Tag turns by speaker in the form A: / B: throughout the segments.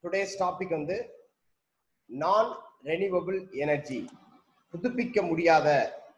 A: Today's topic வந்து நான் renewable energy புதுப்பிக்க முடியாத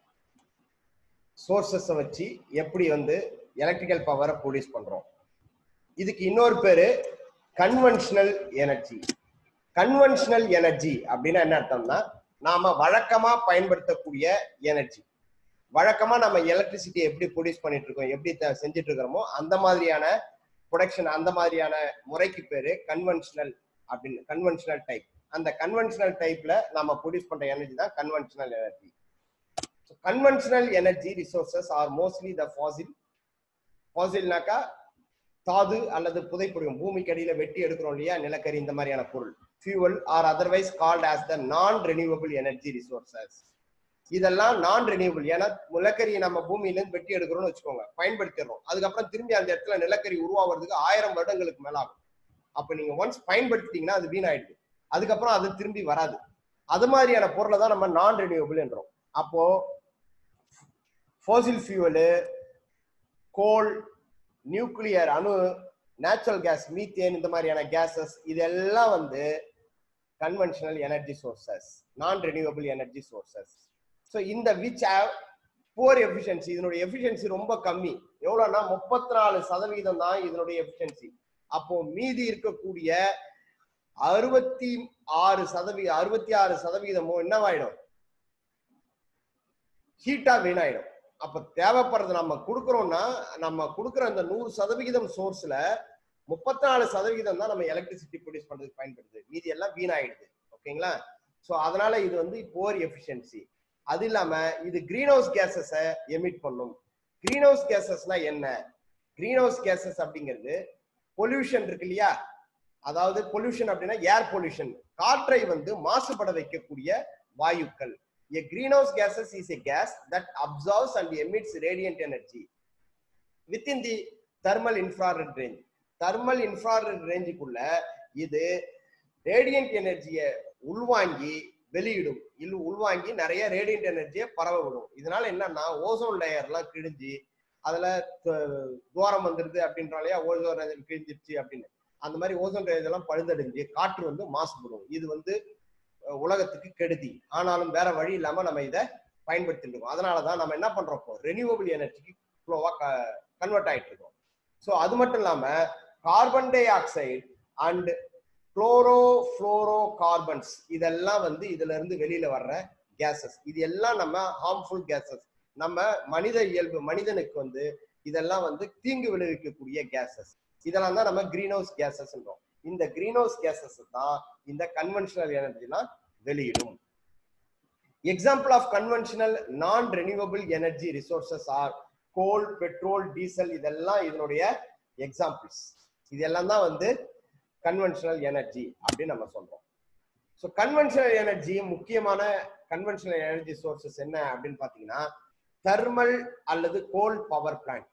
A: சோர்சஸை வச்சு எப்படி வந்து எலக்ட்ரிக்கல் பவரை ப்ரொடியூஸ் பண்றோம் இதுக்கு இன்னொரு பேரு கன்வென்ஷனல் எனர்ஜி கன்வென்ஷனல் எனர்ஜி அப்படின்னா என்ன அர்த்தம்னா நாம வழக்கமா பயன்படுத்தக்கூடிய எனர்ஜி வழக்கமா நம்ம எலக்ட்ரிசிட்டி எப்படி ப்ரொடியூஸ் பண்ணிட்டு இருக்கோம் எப்படி த- செஞ்சுட்டு இருக்கிறோமோ அந்த மாதிரியான ப்ரொடக்ஷன் அந்த மாதிரியான முறைக்கு பேரு கன்வென்ஷனல் அப்படின்னு கன்வென்ஷனல் டைப் அந்த கன்வென்ஷனல் டைப்ல நம்ம ப்ரொடியூஸ் பண்ற எனர்ஜி தான் conventional energy conventional energy resources are mostly the fossil ஃபாசில்னாக்கா தாது அல்லது புதைப்படிவம் பூமிக்கு அடியில வெட்டி எடுக்கிறோம் இல்லையா நிலக்கரி இந்த மாதிரியான பொருள் fuel are otherwise called as the non renewable energy resources இதெல்லாம் நான் ரெனியூவபிள் ஏன்னா நிலக்கரியை நம்ம பூமியில இருந்து வெட்டி எடுக்கிறோம்னு வச்சுக்கோங்க பயன்படுத்திடுறோம் அதுக்கப்புறம் திரும்பி அந்த இடத்துல நிலக்கரி உருவாகிறதுக்கு ஆயிரம் வருடங்களுக்கு மேல ஆகும் அப்ப நீங்க ஒன்ஸ் பயன்படுத்திட்டீங்கன்னா அது வீணாயிடுது அதுக்கப்புறம் அது திரும்பி வராது அது மாதிரியான பொருளை தான் நம்ம நான் ரெனியூவபிள் என்றோம் அப்போ ஃபோசில் ஃபியூவலு கோல் நியூக்ளியர் அணு நேச்சுரல் கேஸ் மீத்தேன் இந்த மாதிரியான கேசஸ் இதெல்லாம் வந்து conventional energy sources non renewable energy sources so இந்த விச் ஹேவ் புவர் எஃபிஷியன்சி இதனுடைய எஃபிஷியன்சி ரொம்ப கம்மி எவ்வளோன்னா முப்பத்தி நாலு சதவீதம் தான் இதனுடைய எஃபிஷியன்சி அப்போ மீதி இருக்கக்கூடிய அறுபத்தி ஆறு சதவீதம் அறுபத்தி ஆறு சதவீதமும் என்னவாயிடும் ஹீட்டா வீணாயிடும் அப்ப தேவைப்படுறது நம்ம கொடுக்குறோம்னா நம்ம கொடுக்குற அந்த நூறு சதவிகிதம் சோர்ஸ்ல முப்பத்தி நாலு சதவிகிதம் தான் நம்ம எலக்ட்ரிசிட்டி ப்ரொடியூஸ் பண்றதுக்கு பயன்படுது மீதி எல்லாம் வீணாயிடுது ஓகேங்களா ஸோ அதனால இது வந்து போர் எஃபிஷியன்சி அது இல்லாம இது கிரீன் ஹவுஸ் கேசஸை எமிட் பண்ணும் கிரீன் ஹவுஸ் கேசஸ்னா என்ன கிரீன் ஹவுஸ் கேசஸ் அப்படிங்கிறது பொல்யூஷன் இருக்கு இல்லையா அதாவது பொல்யூஷன் அப்படின்னா ஏர் பொல்யூஷன் காற்றை வந்து மாசுபட வைக்கக்கூடிய வாயுக்கள் A greenhouse gases is a gas that absorbs and emits radiant energy within the thermal infrared range. thermal infrared ரேஞ்சுக்குள்ள இது ரேடியன்ட் எனர்ஜியை உள்வாங்கி வெளியிடும் இல்ல உள்வாங்கி நிறைய ரேடியன்ட் எனர்ஜியை பரவ விடும் இதனால என்னன்னா ஓசோன் லேயர்லாம் கிழிஞ்சு அதுல த- தூரம் வந்துருது அப்படின்றாலையா ஓசோன் லேயர் கிழிஞ்சிருச்சு அப்படின்னு அந்த மாதிரி ஓசோன் லேயர் எல்லாம் பழுதடைஞ்சு காற்று வந்து மாசுபடும் இது வந்து அஹ், உலகத்துக்கு கெடுதி ஆனாலும் வேற வழி இல்லாம நம்ம இதை பயன்படுத்திட்டு இருக்கோம் அதனாலதான் நம்ம என்ன பண்றோம் இப்போ ரெனியூவபிள் எனர்ஜிக்கு ஃப்ளோவா கன்வெர்ட் ஆயிட்டு இருக்கோம் ஸோ அது மட்டும் இல்லாம carbon dioxide and chlorofluorocarbons இதெல்லாம் வந்து இதுல இருந்து வெளியில வர்ற கேசஸ் இது எல்லாம் நம்ம ஹார்ம்ஃபுல் கேசஸ் நம்ம மனித இயல்பு மனிதனுக்கு வந்து இதெல்லாம் வந்து தீங்கு விளைவிக்கக்கூடிய கேசஸ் இதெல்லாம் தான் நம்ம கிரீன் ஹவுஸ் கேசஸ்ன்றோம் இந்த கிரீன் ஹவுஸ் கேசஸ் தான் இந்த கன்வென்ஷனல் எனர்ஜிலாம் வெளியிடும் example of conventional non renewable energy resources are coal petrol diesel இதெல்லாம் இதனுடைய எக்ஸாம்பிள்ஸ் இதெல்லாம் தான் வந்து கன்வென்ஷனல் எனர்ஜி அப்படின்னு நம்ம சொல்றோம் ஸோ கன்வென்ஷனல் எனர்ஜி முக்கியமான கன்வென்ஷனல் எனர்ஜி சோர்சஸ் என்ன அப்படின்னு பார்த்தீங்கன்னா தெர்மல் அல்லது கோல் பவர் பிளான்ட்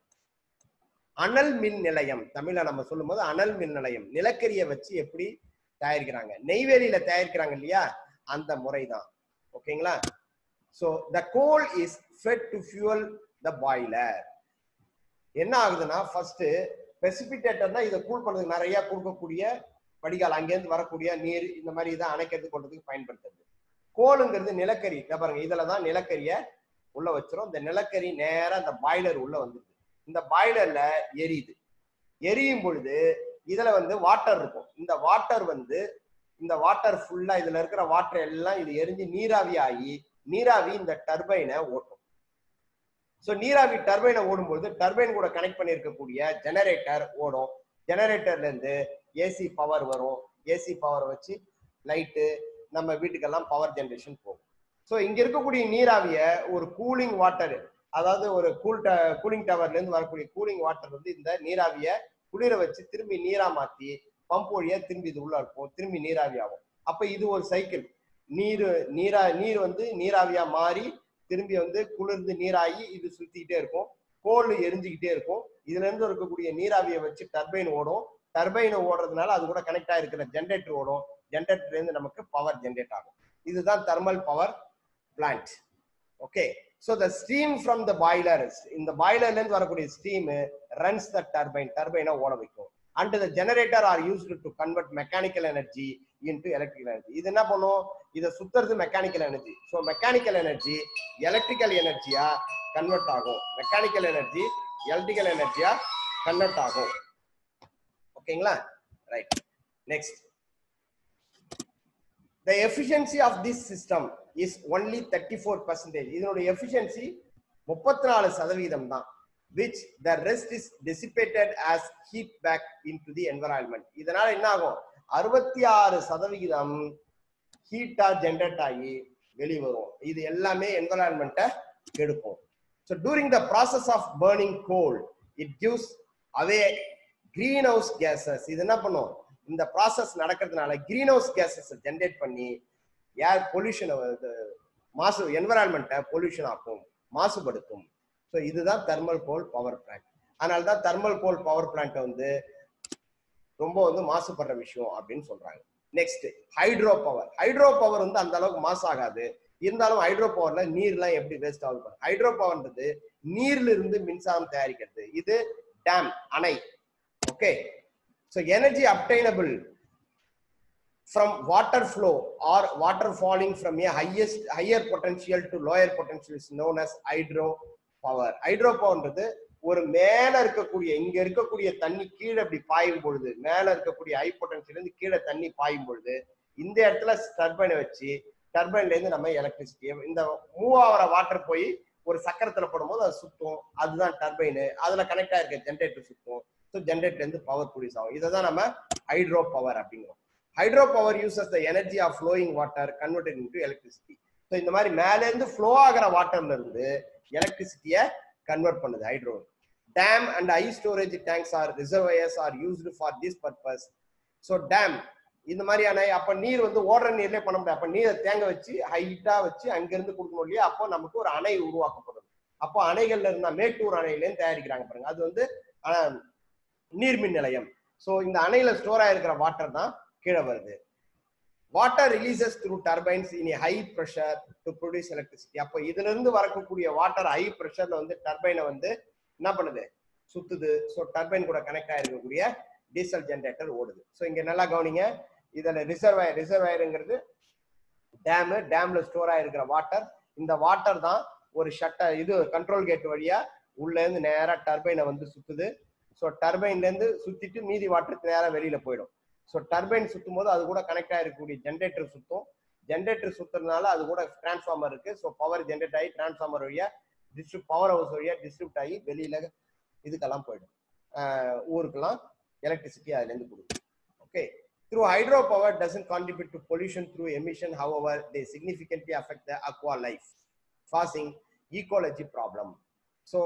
A: அனல் மின் நிலையம் தமிழ்ல நம்ம சொல்லும்போது அனல் மின் நிலையம் நிலக்கரியை வச்சு எப்படி தயாரிக்கிறாங்க நெய்வேலியில தயாரிக்கிறாங்க இல்லையா அந்த முறை தான் ஓகேங்களா so the coal is fed to fuel the boiler என்ன ஆகுதுன்னா ஃபர்ஸ்ட் பெசிபிடேட்டர்னா இதை கூல் பண்றதுக்கு நிறைய கொடுக்கக்கூடிய வடிகால் அங்கேருந்து வரக்கூடிய நீர் இந்த மாதிரி இதை அணைக்கிறது கொண்டதுக்கு பயன்படுத்துறது கோலுங்கிறது நிலக்கரி இதை பாருங்க இதுல தான் நிலக்கரியை உள்ள வச்சிரும் இந்த நிலக்கரி நேரா இந்த பாய்லர் உள்ள வந்துருது இந்த பாய்லர்ல எரியுது எரியும் பொழுது இதுல வந்து வாட்டர் இருக்கும் இந்த வாட்டர் வந்து இந்த வாட்டர் ஃபுல்லா இதுல இருக்கிற வாட்டர் எல்லாம் இது எரிஞ்சு நீராவி ஆகி நீராவி இந்த டர்பைனை ஓட்டும் ஸோ நீராவி டர்பைனை ஓடும்போது டர்பைன் கூட கனெக்ட் பண்ணியிருக்கக்கூடிய ஜெனரேட்டர் ஓடும் ஜெனரேட்டர்ல இருந்து ஏசி பவர் வரும் ஏசி பவர் வச்சு லைட்டு நம்ம வீட்டுக்கெல்லாம் பவர் ஜெனரேஷன் போகும் ஸோ இங்க இருக்கக்கூடிய நீராவிய ஒரு கூலிங் வாட்டர் அதாவது ஒரு கூல் கூலிங் டவர்ல இருந்து வரக்கூடிய கூலிங் வாட்டர் வந்து இந்த நீராவிய குளிர வச்சு திரும்பி நீரா மாத்தி பம்ப் வழியா திரும்பி இது உள்ள இருக்கும் திரும்பி நீராவி ஆகும் அப்ப இது ஒரு சைக்கிள் நீர் நீரா நீர் வந்து நீராவியா மாறி திரும்பி வந்து குளிர்ந்து நீராகி இது சுத்திக்கிட்டே இருக்கும் கோல் எரிஞ்சுக்கிட்டே இருக்கும் இதுல இருந்து இருக்கக்கூடிய நீராவியை வச்சு டர்பைன் ஓடும் டர்பைன் ஓடுறதுனால அது கூட கனெக்ட் ஆயிருக்கிற ஜென்ரேட்டர் ஓடும் ஜென்ரேட்டர்ல இருந்து நமக்கு பவர் ஜென்ரேட் ஆகும் இதுதான் thermal power plant okay so the steam from the boiler இந்த பாய்லர்ல இருந்து வரக்கூடிய ஸ்டீம் ரன்ஸ் த டர்பைன் டர்பைனை ஓட வைக்கும் and the generator are used to convert mechanical energy into electrical energy இது என்ன பண்ணும் இதை சுத்துறது mechanical energy so mechanical energy electrical எனர்ஜியா கன்வெர்ட் ஆகும் மெக்கானிக்கல் எனர்ஜி எலக்ட்ரிக்கல் எனர்ஜியா கன்வெர்ட் ஆகும் ஓகேங்களா right next the efficiency of this system is only 34 percentage இதனுடைய efficiency முப்பத்தி நாலு சதவீதம் தான் which the rest is dissipated as heat back into the environment இதனால என்ன ஆகும் அறுபத்தி ஆறு சதவிகிதம் ஹீட்டா ஜென்ரேட் ஆகி வெளிவரும் இது எல்லாமே என்வரான்மெண்ட்டை கெடுக்கும் so during the process of burning coal it gives away greenhouse gases இது என்ன பண்ணும் இந்த ப்ராசஸ் நடக்கிறதுனால கிரீன் ஹவுஸ் கேசஸ் ஜென்ரேட் பண்ணி ஏர் பொல்யூஷனை மாசு என்வரான்மெண்ட்டை பொல்யூஷன் ஆக்கும் மாசுபடுத்தும் ஸோ இதுதான் தெர்மல் கோல் பவர் பிளான்ட் அதனால தான் தெர்மல் கோல் பவர் பிளான்ட் வந்து ரொம்ப வந்து மாசுபடுற விஷயம் அப்படின்னு சொல்றாங்க next hydro power hydro power வந்து அந்த அளவுக்கு மாசு ஆகாது இருந்தாலும் ஹைட்ரோ பவர்ல நீர்லாம் எப்படி வேஸ்ட் ஆகுது ஹைட்ரோ பவர்ன்றது நீர்ல இருந்து மின்சாரம் தயாரிக்கிறது இது டேம் அணை okay so energy obtainable from water flow or water falling from a highest higher potential to lower potential is known as hydro power hydro powerன்றது ஒரு மேல இருக்கக்கூடிய இங்க இருக்கக்கூடிய தண்ணி கீழே இப்படி பாயும் பொழுது மேல இருக்கக்கூடிய ஹை பொட்டன்ஷியல் இருந்து கீழே தண்ணி பாயும் பொழுது இந்த இடத்துல டர்பைனை வச்சு டர்பைன்ல இருந்து நம்ம எலக்ட்ரிசிட்டி இந்த மூவ் ஆகிற வாட்டர் போய் ஒரு சக்கரத்துல போடும்போது அது சுத்தும் அதுதான் டர்பைனு அதுல கனெக்ட் ஆயிருக்க ஜென்ரேட்டர் சுத்தும் ஸோ ஜென்ரேட்டர் இருந்து பவர் ப்ரொடியூஸ் ஆகும் இதை தான் நம்ம ஹைட்ரோ பவர் அப்படிங்கிறோம் hydro power uses the energy of flowing water converted into electricity so இந்த மாதிரி மேல இருந்து ஃப்ளோ ஆகிற வாட்டர்ல இருந்து எலக்ட்ரிசிட்டியை கன்வெர்ட் பண்ணுது hydro dam and I storage tanks or reservoirs are used for this purpose so dam இந்த மாதிரியான அப்ப நீர் வந்து ஓடுற நீர்லயே பண்ண முடியாது அப்ப நீரை தேங்க வச்சு ஹைட்டா வச்சு அங்கிருந்து கொடுக்கணும் இல்லையா அப்போ நமக்கு ஒரு அணை உருவாக்கப்படும் அப்போ அணைகள்ல இருந்தா மேட்டூர் அணையிலேருந்து தயாரிக்கிறாங்க பாருங்க அது வந்து அஹ், நீர்மின் நிலையம் ஸோ இந்த அணையில ஸ்டோர் ஆயிருக்கிற வாட்டர் தான் கீழே வருது water releases through turbines in high pressure to produce electricity அப்போ இதுல இருந்து வரக்கூடிய வாட்டர் ஹை ப்ரெஷர்ல வந்து டர்பைனை வந்து என்ன பண்ணுது சுத்துது ஸோ டர்பைன் கூட கனெக்ட் ஆயிருக்கக்கூடிய டீசல் ஜென்ரேட்டர் ஓடுது ஸோ இங்க நல்லா கவனிங்க இதுல ரிசர்வாயர் ரிசர்வாயருங்கிறது டேமு டேம்ல ஸ்டோர் ஆயிருக்கிற வாட்டர் இந்த வாட்டர் தான் ஒரு ஷட்டர் இது கண்ட்ரோல் கேட் வழியா உள்ள இருந்து நேரா டர்பைனை வந்து சுத்துது ஸோ டர்பைன்ல இருந்து சுத்திட்டு மீதி வாட்டருக்கு நேரா வெளியில போயிடும் ஸோ டர்பைன் சுத்தும் போது அது கூட கனெக்ட் ஆயிருக்கக்கூடிய ஜென்ரேட்டர் சுத்தும் ஜென்ரேட்டர் சுத்துறதுனால அது கூட டிரான்ஸ்ஃபார்மர் இருக்கு ஸோ பவர் ஜென்ரேட் ஆகி டிரான்ஸ்ஃபார்மர் வழியா டிஸ்ட்ரிப் பவர் ஹவுஸ் வழியா டிஸ்ட்ரிபியூட் ஆகி வெளியில இதுக்கெல்லாம் போயிடும் ஆஹ் ஊருக்கெல்லாம் எலக்ட்ரிசிட்டி அதுல இருந்து கொடுக்கும் okay through hydro power doesn't contribute to pollution through emission however they significantly affect the aqua life causing ecology problem so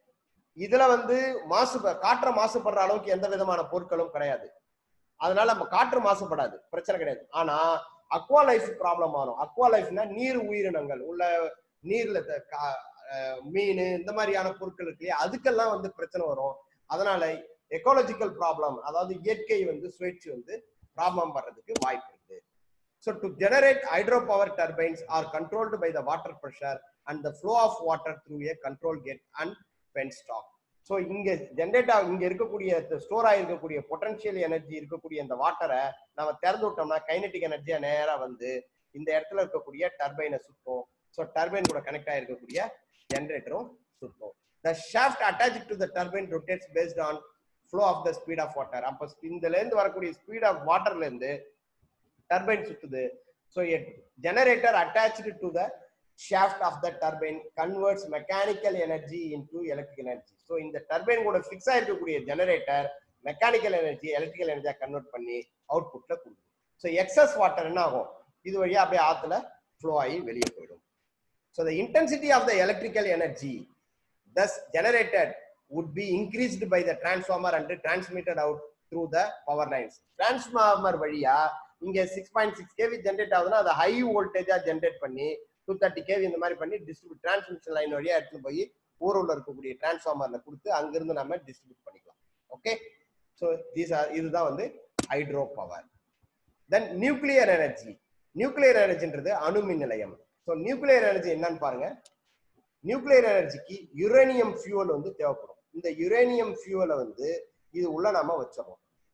A: இதுல வந்து மாசு காற்று மாசுபடுற அளவுக்கு எந்த விதமான பொருட்களும் கிடையாது அதனால நம்ம காற்று மாசுபடாது பிரச்சனை கிடையாது ஆனா அக்வா லைஃப் ப்ராப்ளம் வரும் அக்வா லைஃப்னா நீர் உயிரினங்கள் உள்ள நீர்ல த- கா- அஹ் மீன் இந்த மாதிரியான பொருட்கள் இருக்கு இல்லையா அதுக்கெல்லாம் வந்து பிரச்சனை வரும் அதனால எக்காலஜிக்கல் ப்ராப்ளம் அதாவது இயற்கை வந்து சுழற்சி வந்து ப்ராப்ளம் வர்றதுக்கு வாய்ப்பு இருக்கு so to generate hydro power turbines are controlled by the water pressure and the flow of water through a control gate and penstock so இங்க ஜென்ரேட் ஆக இங்க இருக்கக்கூடிய ஸ்டோர் ஆகிருக்கக்கூடிய பொட்டன்ஷியல் எனர்ஜி இருக்கக்கூடிய இந்த வாட்டரை நம்ம திறந்து விட்டோம்னா கைனட்டிக் எனர்ஜியா நேரா வந்து இந்த இடத்துல இருக்கக்கூடிய டர்பைனை சுத்தும் ஸோ டர்பைன் கூட கனெக்ட் ஆகிருக்கக்கூடிய ஜென்ரேட்டரும் சுத்தும் the shaft attach to the turbine rotates based on flow of the speed of water அப்போ இதுல இருந்து வரக்கூடிய ஸ்பீட் ஆஃப் வாட்டர்ல இருந்து டர்பைன் சுத்துது so generator attached to the shaft of the turbine converts mechanical energy into electric energy so இந்த turbine கூட fix ஆயிருக்கக்கூடிய ஜெனரேட்டர் மெக்கானிக்கல் எனர்ஜி எலக்ட்ரிக்கல் எனர்ஜியா கன்வெர்ட் பண்ணி அவுட்புட்ல கொடுக்கும் ஸோ எக்ஸஸ் வாட்டர் என்ன ஆகும் இது வழியா அப்படியே ஆத்துல ஃப்ளோ ஆகி வெளியே போயிடும் so the intensity of the electrical energy thus generated would be increased by the transformer and transmitted out through the power lines transformer வழியா இங்க six point six KV generate ஆகுதுன்னா அதை ஹை வோல்டேஜா ஜென்ரேட் பண்ணி two thirty KV இந்த மாதிரி பண்ணி distribute transmission line வழியா எடுத்துட்டு போய் ஊருள்ள இருக்கக்கூடிய டிரான்ஸ்ஃபார்மர்ல கொடுத்து அங்கிருந்து நம்ம டிஸ்ட்ரிபியூட் பண்ணிக்கலாம் ஓகே ஸோ தீஸ் ஆர் இதுதான் வந்து hydro power then nuclear energy nuclear எனர்ஜின்றது அணு மின் நிலையம் ஸோ நியூக்ளியர் எனர்ஜி என்னன்னு பாருங்க நியூக்ளியர் எனர்ஜிக்கு யுரேனியம் ஃபியூவல் வந்து தேவைப்படும் இந்த யுரேனியம் ஃபியூவலை வந்து இது உள்ள நாம வச்சிடறோம்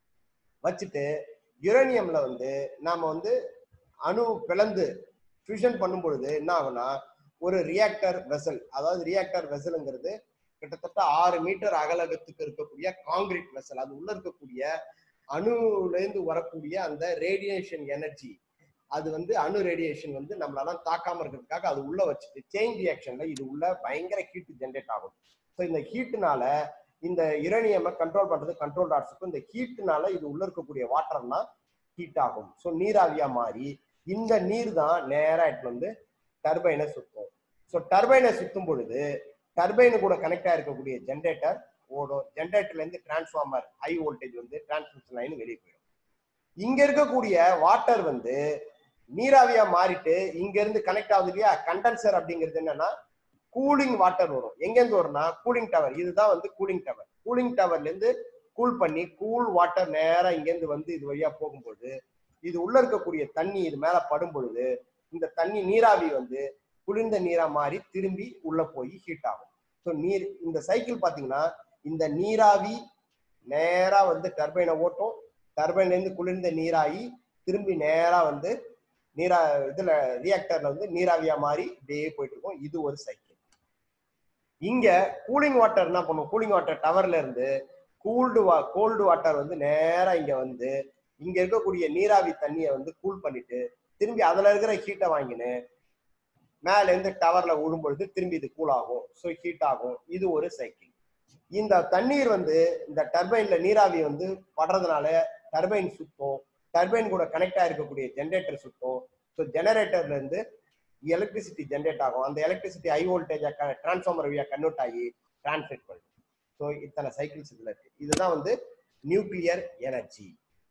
A: வச்சுட்டு யுரேனியம்ல வந்து நாம வந்து அணு பிளந்து ஃபியூஷன் பண்ணும் பொழுது என்ன ஆகும்னா ஒரு ரியாக்டர் வெசல் அதாவது ரியாக்டர் வெசல்ங்கிறது கிட்டத்தட்ட ஆறு மீட்டர் அகலகத்துக்கு இருக்கக்கூடிய காங்கிரீட் வெசல் அது உள்ள இருக்கக்கூடிய அணுலேருந்து வரக்கூடிய அந்த ரேடியேஷன் எனர்ஜி அது வந்து அணு ரேடியேஷன் வந்து நம்மளால தாக்காம இருக்கிறதுக்காக அது உள்ள வச்சுட்டு செயின் ரியாக்ஷன்ல இது உள்ள பயங்கர ஹீட் ஜென்ரேட் ஆகும் ஸோ இந்த ஹீட்டுனால இந்த யுரேனியமை கண்ட்ரோல் பண்றது கண்ட்ரோல் டாட்ஸுக்கும் இந்த ஹீட்டுனால இது உள்ள இருக்கக்கூடிய வாட்டர்னா ஹீட் ஆகும் ஸோ நீராவியா மாறி இந்த நீர் தான் நேரா எடுத்து வந்து டர்பைனை சுத்தும் ஸோ டர்பைனை சுத்தும் பொழுது டர்பைனு கூட கனெக்ட் ஆயிருக்கக்கூடிய ஜென்ரேட்டர் ஓடும் ஜென்ரேட்டர்ல இருந்து டிரான்ஸ்ஃபார்மர் ஹை வோல்டேஜ் வந்து டிரான்ஸ்மிஷன் லைன் வெளியே போயிடும் இங்க இருக்கக்கூடிய வாட்டர் வந்து நீராவியா மாறிட்டு இங்க இருந்து கனெக்ட் ஆகுது இல்லையா கண்டென்சர் அப்படிங்கிறது என்னன்னா கூலிங் வாட்டர் வரும் எங்க இருந்து வரும்னா கூலிங் டவர் இதுதான் வந்து கூலிங் டவர் கூலிங் டவர்ல இருந்து கூல் பண்ணி கூல் வாட்டர் நேரா இங்க இருந்து வந்து இது வழியா போகும்போது இது உள்ள இருக்கக்கூடிய தண்ணி இது மேல படும் பொழுது இந்த தண்ணி நீராவி வந்து குளிர்ந்த நீரா மாறி திரும்பி உள்ள போய் ஹீட் ஆகும் ஸோ நீர் இந்த சைக்கிள் பாத்தீங்கன்னா இந்த நீராவி நேரா வந்து டர்பைனை ஓட்டும் டர்பைன்ல இருந்து குளிர்ந்த நீராகி திரும்பி நேரா வந்து நீரா இதுல ரியாக்டர்ல வந்து நீராவியா மாறி இப்படியே போயிட்டு இருக்கும் இது ஒரு சைக்கிள் இங்க கூலிங் வாட்டர் என்ன பண்ணும் கூலிங் வாட்டர் டவர்ல இருந்து கூல்டு வா கோல்டு வாட்டர் வந்து நேரா இங்க வந்து இங்க இருக்கக்கூடிய நீராவி தண்ணியை வந்து கூல் பண்ணிட்டு திரும்பி அதுல இருக்கிற ஹீட்டை வாங்கின்னு மேல இருந்து டவர்ல விழும்பொழுது திரும்பி இது கூல் ஆகும் ஸோ ஹீட் ஆகும் இது ஒரு சைக்கிள் இந்த தண்ணீர் வந்து இந்த டர்பைன்ல நீராவி வந்து படுறதுனால டர்பைன் சுத்தும் டர்பைன் கூட கனெக்ட் ஆயிருக்கக்கூடிய ஜென்ரேட்டர் சுத்தும் ஸோ ஜெனரேட்டர்ல இருந்து எலக்ட்ரிசிட்டி ஜென்ரேட் ஆகும் அந்த எலக்ட்ரிசிட்டி ஹை வோல்டேஜா டிரான்ஸ்ஃபார்மர் வழியா கன்வெர்ட் ஆகி டிரான்ஸ்மிட் பண்ணும் ஸோ இத்தனை சைக்கிள்ஸ் இதுல இருக்கு இதுதான் வந்து nuclear energy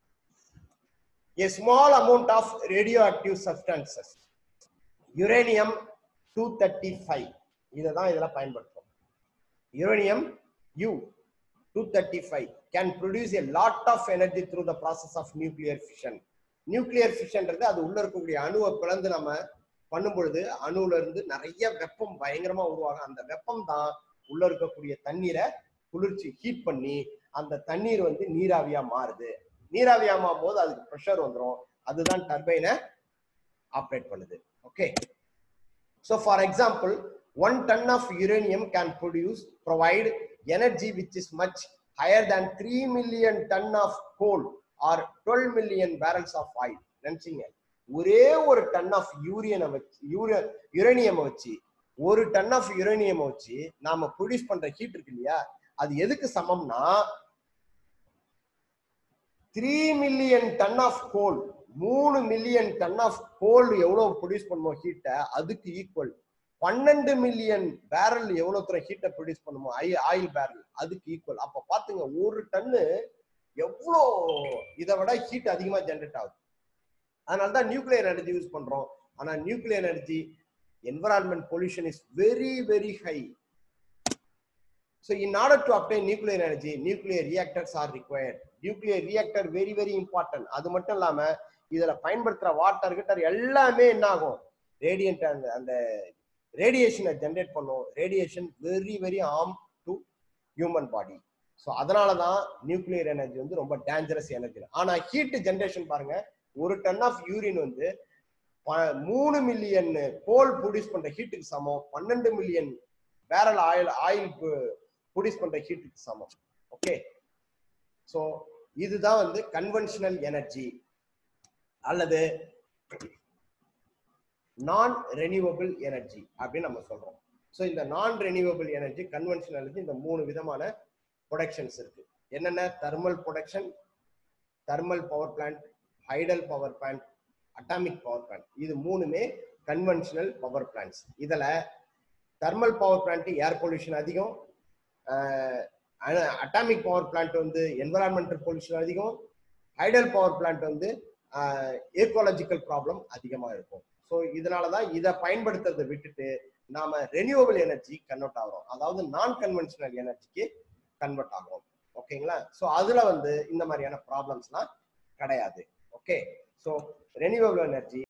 A: a small amount of radioactive substances uranium 235 இதை தான் இதில் பயன்படுத்தும் uranium u 235 can produce a lot of energy through the process of nuclear fission nuclear ஃபிஷன்ன்றது அது உள்ள இருக்கக்கூடிய அணுவை பிளந்து நம்ம பண்ணும் பொழுது அணுல இருந்து நிறைய வெப்பம் பயங்கரமா உருவாகும் அந்த வெப்பம் தான் உள்ள இருக்கக்கூடிய தண்ணீரை குளிர்ச்சி ஹீட் பண்ணி அந்த தண்ணீர் வந்து நீராவியா மாறுது நீராவியா மாறும் போது அதுக்கு ப்ரெஷர் வந்துடும் அதுதான் டர்பைனை ஆப்ரேட் பண்ணுது okay so for example one ton of uranium can produce provide energy which is much higher than three million ton of coal or twelve million barrels of oil நினைச்சீங்க ஒரே ஒரு டன் ஆஃப் யூரியனை வச்சு யூரிய uranium வச்சு ஒரு ton of uranium வச்சு நாம produce பண்ற heat இருக்கு இல்லையா அது எதுக்கு சமம்னா three million ton of coal மூணு மில்லியன் டன் ஆஃப் கோல் எவ்வளவு ப்ரொடியூஸ் பண்ணுமோ ஹீட்டை அதுக்கு ஈக்குவல் பன்னெண்டு மில்லியன் பேரல் எவ்வளவு தூரம் ஹீட்டை ப்ரொடியூஸ் பண்ணுமோ ஆயில் பேரல் அதுக்கு ஈக்குவல் அப்ப பாத்துங்க ஒரு டன்னு எவ்வளோ இதை விட ஹீட் அதிகமா ஜென்ரேட் ஆகுது அதனால தான் நியூக்ளியர் எனர்ஜி யூஸ் பண்றோம் ஆனா nuclear energy environment pollution is very very high So in order to obtain nuclear energy, nuclear reactors are required. Nuclear reactor very very important. அது மட்டும் இல்லாம இதுல பயன்படுத்துற வாட்டர் கிட்டர் எல்லாமே என்ன ஆகும் ரேடியன்ட் அந்த அந்த ரேடியேஷனை ஜென்ரேட் பண்ணும் radiation very very harm to human body so அதனால தான் நியூக்ளியர் எனர்ஜி வந்து ரொம்ப டேஞ்சரஸ் எனர்ஜி ஆனா ஹீட் ஜென்ரேஷன் பாருங்க ஒரு டன் ஆஃப் யூரின் வந்து ப- மூணு மில்லியன் கோல் ப்ரொடியூஸ் பண்ற ஹீட்டுக்கு சமம் பன்னெண்டு million barrel oil oil produce பண்ற ஹீட்டுக்கு சமம் ஓகே ஸோ இதுதான் வந்து கன்வென்ஷனல் எனர்ஜி அல்லது நான் ரெனியூவபிள் எனர்ஜி அப்படின்னு நம்ம சொல்றோம் ஸோ இந்த நான் ரெனியூவபிள் எனர்ஜி கன்வென்ஷனல் எனர்ஜி இந்த மூணு விதமான ப்ரொடக்ஷன்ஸ் இருக்கு என்னென்ன thermal production thermal power plant hydel power plant atomic power plant இது மூணுமே கன்வென்ஷனல் பவர் பிளான்ட்ஸ் இதுல thermal power plant air pollution அதிகம் அட்டாமிக் பவர் பிளான்ட் வந்து என்வரான்மெண்டல் பொல்யூஷன் அதிகம் ஹைடல் பவர் பிளான்ட் வந்து ஏக்கோலஜிக்கல் ப்ராப்ளம் அதிகமா இருக்கும் ஸோ இதனால தான் இதை பயன்படுத்துறதை விட்டுட்டு நாம ரெனியூவபிள் எனர்ஜி கன்வெர்ட் ஆகிறோம் அதாவது நான் கன்வென்ஷனல் எனர்ஜிக்கு கன்வெர்ட் ஆகிறோம் ஓகேங்களா ஸோ அதுல வந்து இந்த மாதிரியான ப்ராப்ளம்ஸ்லாம் கிடையாது ஓகே ஸோ ரெனியூவபிள் எனர்ஜி